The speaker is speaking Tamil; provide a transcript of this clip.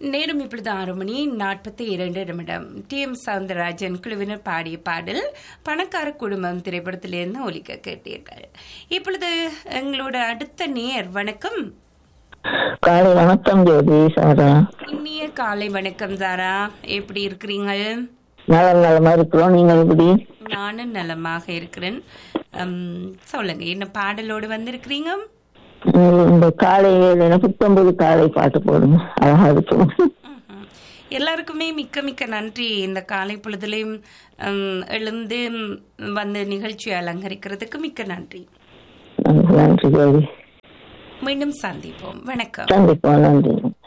நேரம் இப்பொழுது ஆறு மணி நாற்பத்தி இரண்டு நிமிடம் டி எம் சவுந்தரராஜன் குழுவினர் பாடிய பாடல் பணக்கார குடும்பம் திரைப்படத்திலிருந்து ஒலிக்க கேட்டீர்கள் இப்பொழுது எங்களோட அடுத்த நேர் வணக்கம் காலை வணக்கம் ஜோதி சாரா இனிய காலை வணக்கம் சாரா எப்படி இருக்கிறீங்கள் நலம் நலமா இருக்கிறோம் நீங்கள் எப்படி நானும் நலமாக இருக்கிறேன் உம், சொல்லுங்க என்ன பாடலோடு வந்திருக்கிறீங்க உம், இந்த காலை வேலையில புத்தம்பது காலை பாட்டு போடுங்க அழகா இருக்கும் ம்ஹும். எல்லாருக்குமே மிக்க மிக்க நன்றி இந்த காலை பொழுதுலையும் உம், எழுந்து உம், வந்து நிகழ்ச்சியை அலங்கரிக்கிறதுக்கு மிக்க நன்றி நன்றி ஜோதி மீண்டும் சந்திப்போம் வணக்கம் சந்திப்போம் நன்றி